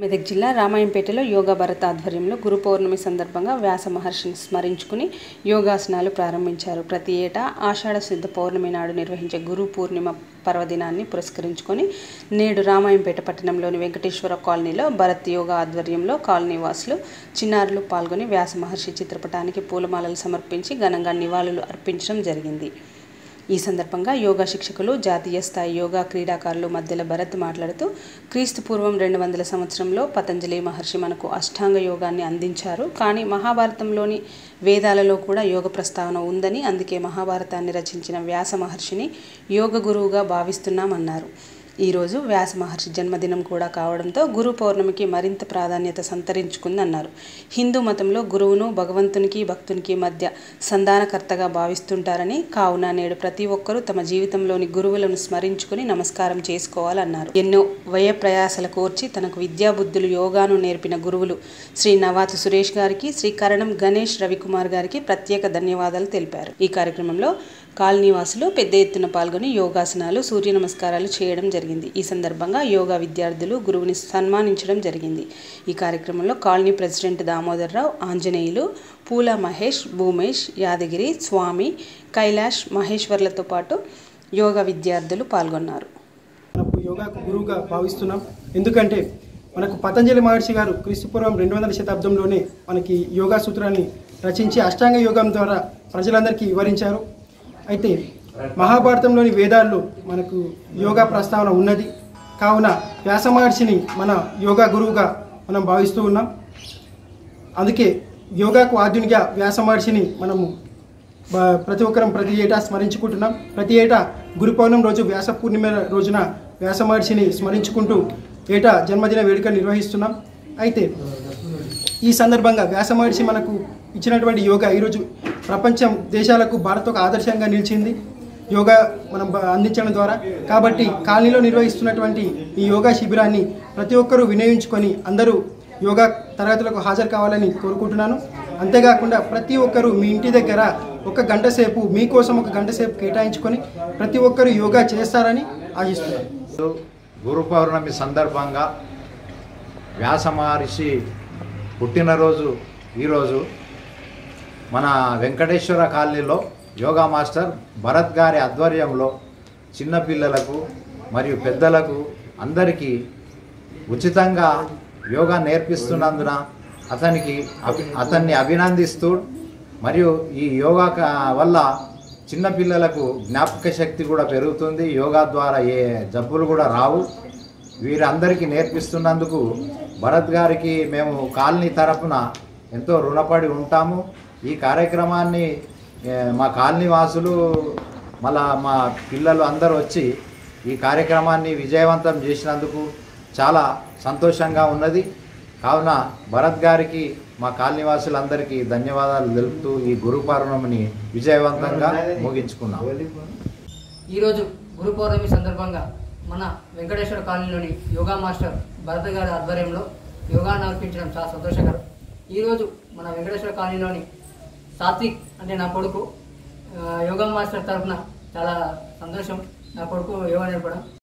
మెదక్ జిల్లా రామాయంపేటలో యోగా భరత్ ఆధ్వర్యంలో గురు పౌర్ణమి సందర్భంగా వ్యాస మహర్షిని స్మరించుకుని యోగాసనాలు ప్రారంభించారు ప్రతి ఏటా ఆషాఢ శుద్ధ పౌర్ణమి నాడు నిర్వహించే గురు పూర్ణిమ పర్వదినాన్ని పురస్కరించుకొని నేడు రామాయంపేట పట్టణంలోని వెంకటేశ్వర కాలనీలో భరత్ యోగా ఆధ్వర్యంలో కాలనీ వాసులు చిన్నారులు పాల్గొని వ్యాస మహర్షి చిత్రపటానికి పూలమాలలు సమర్పించి ఘనంగా నివాళులు అర్పించడం జరిగింది ఈ సందర్భంగా యోగా శిక్షకులు జాతీయ స్థాయి యోగా క్రీడాకారులు మధ్యల భరత్ మాట్లాడుతూ క్రీస్తు పూర్వం రెండు వందల సంవత్సరంలో పతంజలి మహర్షి మనకు అష్టాంగ యోగాన్ని అందించారు కానీ మహాభారతంలోని వేదాలలో కూడా యోగ ప్రస్తావన ఉందని అందుకే మహాభారతాన్ని రచించిన వ్యాస మహర్షిని యోగ గురువుగా భావిస్తున్నామన్నారు ఈరోజు వ్యాస మహర్షి జన్మదినం కూడా కావడంతో గురు పౌర్ణమికి మరింత ప్రాధాన్యత సంతరించుకుందన్నారు హిందూ మతంలో గురువును భగవంతునికి భక్తునికి మధ్య సంధానకర్తగా భావిస్తుంటారని కావున నేడు ప్రతి ఒక్కరూ తమ జీవితంలోని గురువులను స్మరించుకుని నమస్కారం చేసుకోవాలన్నారు ఎన్నో వ్యయ ప్రయాసల కోర్చి తనకు విద్యాబుద్ధులు యోగాను నేర్పిన గురువులు శ్రీ నవాతు సురేష్ గారికి శ్రీ కరణం గణేష్ రవికుమార్ గారికి ప్రత్యేక ధన్యవాదాలు తెలిపారు ఈ కార్యక్రమంలో కాలనీవాసులు పెద్ద ఎత్తున పాల్గొని యోగాసనాలు సూర్య నమస్కారాలు చేయడం జరిగింది ఈ సందర్భంగా యోగా విద్యార్థులు గురువుని సన్మానించడం జరిగింది ఈ కార్యక్రమంలో కాలనీ ప్రెసిడెంట్ దామోదర్రావు ఆంజనేయులు పూల మహేష్ భూమేష్ యాదగిరి స్వామి కైలాష్ మహేశ్వర్లతో పాటు యోగా విద్యార్థులు పాల్గొన్నారు మనకు యోగాకు గురువుగా భావిస్తున్నాం ఎందుకంటే మనకు పతంజలి మహర్షి గారు క్రీస్తుపూర్వం రెండు వందల శతాబ్దంలోనే మనకి యోగా సూత్రాన్ని రచించి అష్టాంగ యోగం ద్వారా ప్రజలందరికీ వివరించారు అయితే మహాభారతంలోని వేదాల్లో మనకు యోగా ప్రస్తావన ఉన్నది కావున వ్యాస మహర్షిని మన యోగా గురువుగా మనం భావిస్తూ ఉన్నాం అందుకే యోగాకు ఆధునిక వ్యాస మహర్షిని మనము బ- ప్రతి ఒక్కరం ప్రతి ఏటా స్మరించుకుంటున్నాం ప్రతి ఏటా గురు పౌర్ణమి రోజు వ్యాస పూర్ణిమ రోజున వ్యాస మహర్షిని స్మరించుకుంటూ ఏటా జన్మదిన వేడుక నిర్వహిస్తున్నాం అయితే ఈ సందర్భంగా వ్యాస మహర్షి మనకు ఇచ్చినటువంటి యోగా ఈరోజు ప్రపంచం దేశాలకు భారత్ ఒక ఆదర్శంగా నిలిచింది యోగా మనం బ- అందించడం ద్వారా కాబట్టి కాలనీలో నిర్వహిస్తున్నటువంటి ఈ యోగా శిబిరాన్ని ప్రతి ఒక్కరూ వినియోగించుకొని అందరూ యోగా తరగతులకు హాజరు కావాలని కోరుకుంటున్నాను అంతేకాకుండా ప్రతి ఒక్కరూ మీ ఇంటి దగ్గర ఒక గంట సేపు మీకోసం ఒక గంట సేపు కేటాయించుకొని ప్రతి ఒక్కరూ యోగా చేస్తారని ఆశిస్తున్నాను గురు పౌర్ణమి సందర్భంగా వ్యాస మహర్షి పుట్టినరోజు ఈరోజు మన వెంకటేశ్వర కాలనీలో యోగా మాస్టర్ భరత్ గారి ఆధ్వర్యంలో చిన్నపిల్లలకు మరియు పెద్దలకు అందరికీ ఉచితంగా యోగా నేర్పిస్తున్నందున అతనికి అభి అతన్ని అభినందిస్తూ మరియు ఈ యోగా క- వల్ల చిన్నపిల్లలకు జ్ఞాపక శక్తి కూడా పెరుగుతుంది యోగా ద్వారా ఏ జబ్బులు కూడా రావు వీరందరికీ నేర్పిస్తున్నందుకు భరత్ గారికి మేము కాలనీ తరపున ఎంతో రుణపడి ఉంటాము ఈ కార్యక్రమాన్ని ఏ, మా కాలనీ వాసులు మళ్ళా మా పిల్లలు అందరూ వచ్చి ఈ కార్యక్రమాన్ని విజయవంతం చేసినందుకు చాలా సంతోషంగా ఉన్నది కావున భరత్ గారికి మా కాలనీ వాసులందరికీ ధన్యవాదాలు తెలుపుతూ ఈ గురు పౌర్ణమిని విజయవంతంగా ముగించుకున్నాం ఈరోజు గురు పౌర్ణమి సందర్భంగా మన వెంకటేశ్వర కాలనీలోని యోగా మాస్టర్ భరత్ గారి ఆధ్వర్యంలో యోగా నేర్పించడం చాలా సంతోషకరం ఈరోజు మన వెంకటేశ్వర కాలనీలోని సాత్విక్ అంటే నా కొడుకు ఆ, యోగా మాస్టర్ తరఫున చాలా సంతోషం నా కొడుకు యోగా నేర్పడం